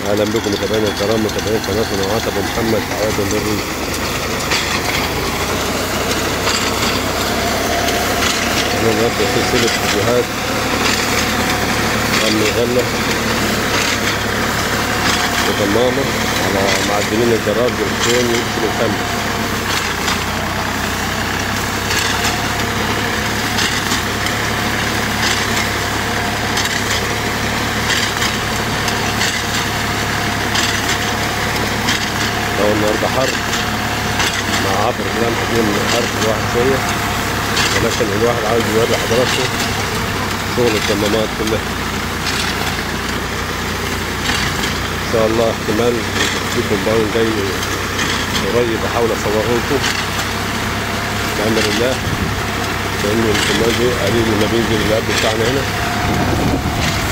اهلا بكم متابعينا الكرام متابعين قناه قنوات ابو محمد عواد البري احنا نبدا سلسله فيديوهات عن الغله وضمامه على معدنين الجراد والكون يدخلوا الخل لو النهارده حر مع عبر كلام حكيم من الحر الواحد شوية ولكن الواحد عاوز يوري حضراتكم شغل الضمامات كلها ان شاء الله احتمال في كومباوند جاي قريب احاول اصوره لكم بامر الله لان الكومباوند دي قريب من ما بينزل الاب بتاعنا هنا